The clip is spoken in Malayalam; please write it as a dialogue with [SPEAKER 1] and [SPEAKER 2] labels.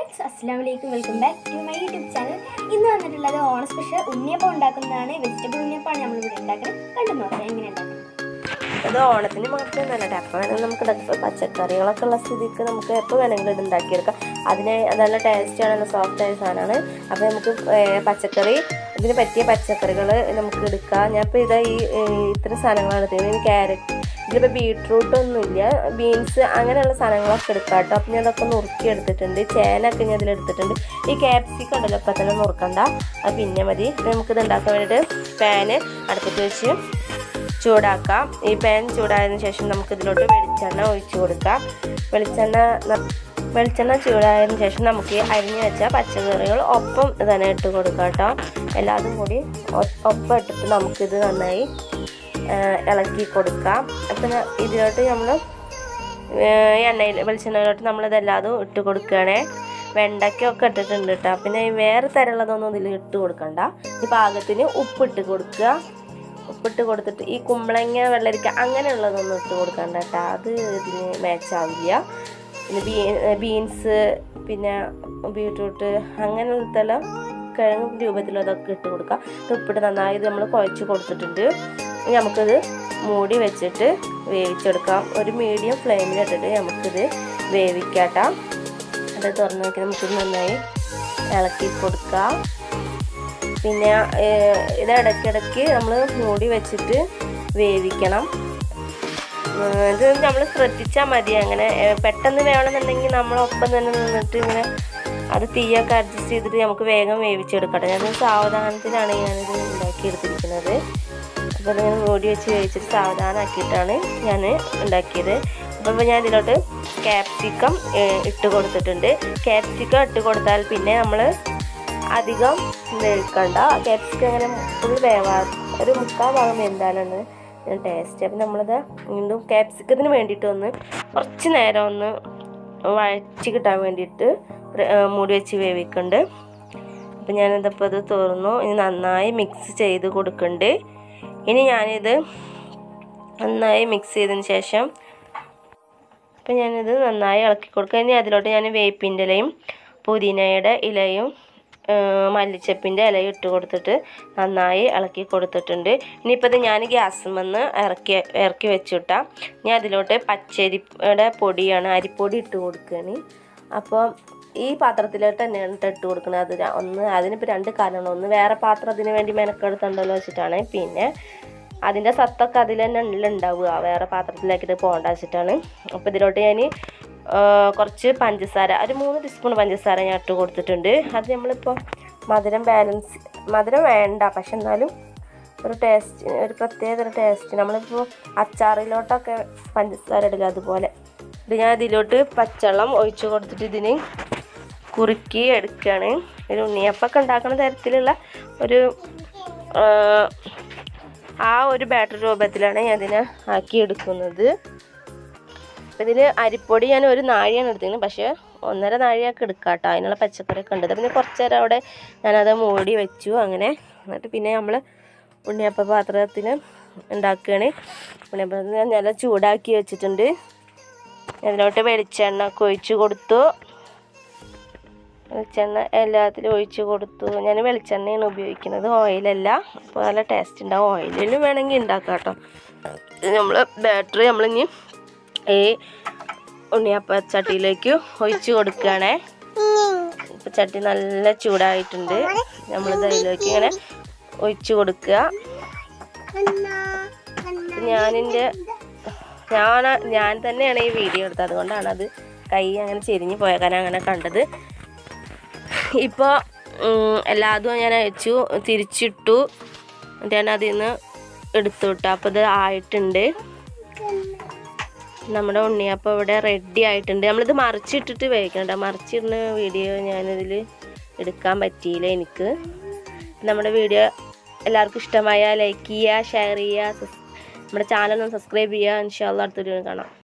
[SPEAKER 1] ഫ്രണ്ട്സ് അസ്സാം വലൈക്കും welcome back to my YouTube channel ഇന്ന് വന്നിട്ടുള്ളത് ഓണ സ്പെഷ്യൽ ഉണ്ണിയപ്പം ഉണ്ടാക്കുന്നതാണ് വെജിറ്റബിൾ ഉണ്ണിയപ്പമാണ് നമ്മളിവിടെ ഉണ്ടാക്കുന്നത് കണ്ടു നോക്കാം എങ്ങനെ ഉണ്ടാക്കുന്നത്
[SPEAKER 2] അത് ഓണത്തിന് മാത്രമല്ല കേട്ടോ എപ്പോൾ വേണമെങ്കിലും നമുക്ക് ഇതൊക്കെ പച്ചക്കറികളൊക്കെ ഉള്ള സ്ഥിതിക്ക് നമുക്ക് എപ്പോൾ വേണമെങ്കിലും ഇത് ഉണ്ടാക്കിയെടുക്കാം അതിന് നല്ല ടേസ്റ്റാണ് നല്ല സോഫ്റ്റ് ആയ സാധനമാണ് അപ്പോൾ നമുക്ക് ഏർ, പച്ചക്കറി ഇതിന് പറ്റിയ പച്ചക്കറികൾ നമുക്ക് എടുക്കാം ഞാനിപ്പോൾ ഇതാ ഈ ഏർ, ഇത്തരം സാധനങ്ങളാണ് എടുത്തത് ഇനി ക്യാരറ്റ് ഇതിലിപ്പോൾ ബീട്രൂട്ട് ഒന്നുമില്ല ബീൻസ് അങ്ങനെയുള്ള സാധനങ്ങളൊക്കെ എടുക്കാം കേട്ടോ അപ്പം ഞാൻ അതൊക്കെ നുറുക്കി എടുത്തിട്ടുണ്ട് ചേനൊക്കെ ഞാൻ ഇതിലെടുത്തിട്ടുണ്ട് ഈ ക്യാപ്സിക്കം ഉണ്ടല്ലോ ഇപ്പം തന്നെ നുറുക്കണ്ട അത് പിന്നെ മതി നമുക്കിത് ഉണ്ടാക്കാൻ വേണ്ടിയിട്ട് പാന് അടുപ്പത്ത് വെച്ച് ചൂടാക്കാം ഈ പാൻ ചൂടായതിനു ശേഷം നമുക്ക് ഇതിലോട്ട് വെളിച്ചെണ്ണ ഒഴിച്ചു കൊടുക്കാം വെളിച്ചെണ്ണ ന- വെളിച്ചെണ്ണ ചൂടായതിനു ശേഷം നമുക്ക് ഈ അരിഞ്ഞു വെച്ച പച്ചക്കറികൾ ഒപ്പം തന്നെ ഇട്ട് കൊടുക്കാം കേട്ടോ എല്ലാതും കൂടി ഒ- ഒപ്പം ഇട്ടിട്ട് നമുക്കിത് നന്നായി ആ, ഇളക്കി കൊടുക്കാം അപ്പം ന- ഇതിലോട്ട് നമ്മൾ എണ്ണയിൽ വെളിച്ചെണ്ണയിലോട്ട് നമ്മളിതെല്ലാതും ഇട്ട് കൊടുക്കുകയാണേ വെണ്ടയ്ക്കൊക്കെ ഇട്ടിട്ടുണ്ട് കേട്ടോ പിന്നെ ഈ വേറെ തരമുള്ളതൊന്നും ഇതിൽ ഇട്ട് കൊടുക്കണ്ട ഈ പാകത്തിന് ഉപ്പിട്ട് കൊടുക്കുക ഉപ്പിട്ട് കൊടുത്തിട്ട് ഈ കുമ്പളങ്ങ വെള്ളരിക്ക അങ്ങനെയുള്ളതൊന്നും ഇട്ട് കൊടുക്കണ്ട കേട്ടോ അത് ഇതിന് മാച്ച് ആവില്ല പിന്നെ ബീ ബീൻസ് പിന്നെ ബീട്രൂട്ട് അങ്ങനത്തെ കിഴങ്ങ് രൂപത്തിലതൊക്കെ ഇട്ട് കൊടുക്കുക ഇത് ഉപ്പിട്ട് നന്നായി നമ്മൾ കുഴച്ച് കൊടുത്തിട്ടുണ്ട് ഇനി നമുക്കിത് മൂടി വെച്ചിട്ട് വേവിച്ചെടുക്കാം ഒരു മീഡിയം ഫ്ലെയിമിലിട്ടിട്ട് നമുക്കിത് വേവിക്കാട്ടാം അത് തുറന്ന് നോക്കി നമുക്കിത് നന്നായി ഇളക്കി കൊടുക്കാം പിന്നെ ഏഹ്, ഇത് ഇടയ്ക്കിടയ്ക്ക് നമ്മൾ മൂടി വെച്ചിട്ട് വേവിക്കണം ഏഹ്, ഇത് നമ്മൾ ശ്രദ്ധിച്ചാൽ മതി അങ്ങനെ ഏഹ്, പെട്ടെന്ന് വേണമെന്നുണ്ടെങ്കിൽ നമ്മൾ ഒപ്പം തന്നെ നിന്നിട്ട് ഇങ്ങനെ അത് തീയൊക്കെ അഡ്ജസ്റ്റ് ചെയ്തിട്ട് നമുക്ക് വേഗം വേവിച്ചെടുക്കട്ടെ ഞാൻ സാവധാനത്തിലാണ് ഞാനിത് ഉണ്ടാക്കിയെടുത്തിരിക്കുന്നത് അപ്പോൾ അതിങ്ങനെ മൂടി വെച്ച് വേവിച്ചിട്ട് സാവധാനമാക്കിയിട്ടാണ് ഞാൻ ഉണ്ടാക്കിയത് അപ്പോൾ ഞാൻ ഇതിലോട്ട് ക്യാപ്സിക്കം ഇട്ട് കൊടുത്തിട്ടുണ്ട് ക്യാപ്സിക്കം ഇട്ട് കൊടുത്താൽ പിന്നെ നമ്മൾ അധികം വേവിക്കണ്ട ക്യാപ്സിക്കം അങ്ങനെ ഫുൾ വേവാ ഒരു മുക്കാൽ ഭാഗം വെന്താലാണ് ടേസ്റ്റ് അപ്പം നമ്മളിത് വീണ്ടും ക്യാപ്സിക്കത്തിന് വേണ്ടിയിട്ട് ഒന്ന് കുറച്ച് നേരം ഒന്ന് വഴച്ച് കിട്ടാൻ വേണ്ടിയിട്ട് റെ- ഏർ മൂടി വെച്ച് വേവിക്കുന്നുണ്ട് അപ്പം ഞാനിതിപ്പോൾ ഇത് തുറന്നു ഇനി നന്നായി മിക്സ് ചെയ്ത് കൊടുക്കുന്നുണ്ട് ഇനി ഞാനിത് നന്നായി മിക്സ് ചെയ്തതിന് ശേഷം അപ്പം ഞാനിത് നന്നായി ഇളക്കി കൊടുക്കുക ഇനി അതിലോട്ട് ഞാൻ വേപ്പിൻ്റെ ഇലയും പുതിനയുടെ ഇലയും ഏർ മല്ലിച്ചപ്പിൻ്റെ ഇലയും ഇട്ട് കൊടുത്തിട്ട് നന്നായി ഇളക്കി കൊടുത്തിട്ടുണ്ട് ഇനിയിപ്പോൾ ഇത് ഞാൻ ഗ്യാസിൽ നിന്ന് ഇറക്കി ഇറക്കി വെച്ചുവിട്ടാം ഇനി അതിലോട്ട് പച്ചരിയുടെ പൊടിയാണ് അരിപ്പൊടി ഇട്ട് കൊടുക്കുകയാണ് അപ്പോൾ ഈ പാത്രത്തിലോട്ട് തന്നെയാണ് ട്ടോ ഇട്ട് കൊടുക്കുന്നത് അത് ര- ഒന്ന് അതിനിപ്പോൾ രണ്ട് കാരണമാണ് ഒന്ന് വേറെ പാത്രം അതിന് വേണ്ടി മെനക്കെടുത്തുണ്ടല്ലോ വെച്ചിട്ടാണ് പിന്നെ അതിൻ്റെ സത്തൊക്കെ അതിൽ തന്നെ ഉള്ളിൽ ഉണ്ടാവുക വേറെ പാത്രത്തിലാക്കിയിട്ട് പോകേണ്ട വെച്ചിട്ടാണ് അപ്പോൾ ഇതിലോട്ട് ഞാൻ കുറച്ച് പഞ്ചസാര ഒരു മൂന്ന് ടീസ്പൂൺ പഞ്ചസാര ഞാൻ ഇട്ട് കൊടുത്തിട്ടുണ്ട് അത് നമ്മളിപ്പോൾ മധുരം ബാലൻസ് മധുരം വേണ്ട പക്ഷെ എന്നാലും ഒരു ടേസ്റ്റ് ഒരു പ്രത്യേക തരം ടേസ്റ്റ് നമ്മളിപ്പോൾ അച്ചാറിലോട്ടൊക്കെ പഞ്ചസാര ഇടില്ല അതുപോലെ ഇത് ഞാൻ ഇതിലോട്ട് പച്ചവെള്ളം ഒഴിച്ച് കൊടുത്തിട്ട് ഇതിന് കുറുക്കി എടുക്കുകയാണ് ഒരു ഉണ്ണിയപ്പൊക്കെ ഉണ്ടാക്കുന്ന തരത്തിലുള്ള ഒരു ആ, ആ ഒരു ബാറ്റർ രൂപത്തിലാണ് ഞാൻ ഇതിനെ ആക്കി എടുക്കുന്നത് അപ്പം ഇതിൽ അരിപ്പൊടി ഞാൻ ഒരു നാഴിയാണ് എടുത്തിരുന്നത് പക്ഷേ ഒന്നര നാഴിയൊക്കെ എടുക്കാം കേട്ടോ അതിനുള്ള പച്ചക്കറിയൊക്കെ ഉണ്ട് പിന്നെ കുറച്ച് നേരം അവിടെ ഞാനത് മൂടി വെച്ചു അങ്ങനെ എന്നിട്ട് പിന്നെ നമ്മൾ ഉണ്ണിയപ്പ പാത്രത്തിൽ ഉണ്ടാക്കുകയാണ് ഉണ്ണിയപ്പം ഞാൻ നല്ല ചൂടാക്കി വെച്ചിട്ടുണ്ട് അതിലോട്ട് വെളിച്ചെണ്ണ ഒക്കെ ഒഴിച്ച് കൊടുത്തു വെളിച്ചെണ്ണ എല്ലാത്തിലും ഒഴിച്ച് കൊടുത്തു ഞാൻ വെളിച്ചെണ്ണയാണ് ഉപയോഗിക്കുന്നത് ഓയിലല്ല അപ്പോൾ നല്ല ടേസ്റ്റ് ഉണ്ടാവും ഓയിലിലും വേണമെങ്കിൽ ഉണ്ടാക്കാം കേട്ടോ ഇത് നമ്മൾ ബാറ്ററി നമ്മളിനി ഈ ഉണ്ണിയപ്പ ചട്ടിയിലേക്ക് ഒഴിച്ച് കൊടുക്കുകയാണേ ഇപ്പം ചട്ടി നല്ല ചൂടായിട്ടുണ്ട് നമ്മളിത് അതിലേക്ക് ഇങ്ങനെ ഒഴിച്ച് കൊടുക്കുക ഞാനിൻ്റെ ഞാൻ ഞാൻ തന്നെയാണ് ഈ വീഡിയോ എടുത്തത് അതുകൊണ്ടാണ് അത് കൈ അങ്ങനെ ചെരിഞ്ഞ് പോയ കാരണം അങ്ങനെ കണ്ടത് ഇപ്പോൾ എല്ലാതും ഞാൻ അയച്ചു തിരിച്ചിട്ടു എന്നിട്ട് ഞാൻ അതിൽ നിന്ന് എടുത്തു വിട്ടു അപ്പോൾ ഇത് ആയിട്ടുണ്ട് നമ്മുടെ ഉണ്ണിയപ്പം ഇവിടെ റെഡി ആയിട്ടുണ്ട് നമ്മളിത് മറിച്ചിട്ടിട്ട് വേവിക്കണ്ട മറിച്ചിടുന്ന വീഡിയോ ഞാനിതിൽ എടുക്കാൻ പറ്റിയില്ല എനിക്ക് നമ്മുടെ വീഡിയോ എല്ലാവർക്കും ഇഷ്ടമായ ലൈക്ക് ചെയ്യുക ഷെയർ ചെയ്യുക സബ്സ്- നമ്മുടെ ചാനൽ ഒന്ന് സബ്സ്ക്രൈബ് ചെയ്യുക ഇൻഷാല്ല അടുത്തൊരു കാണാം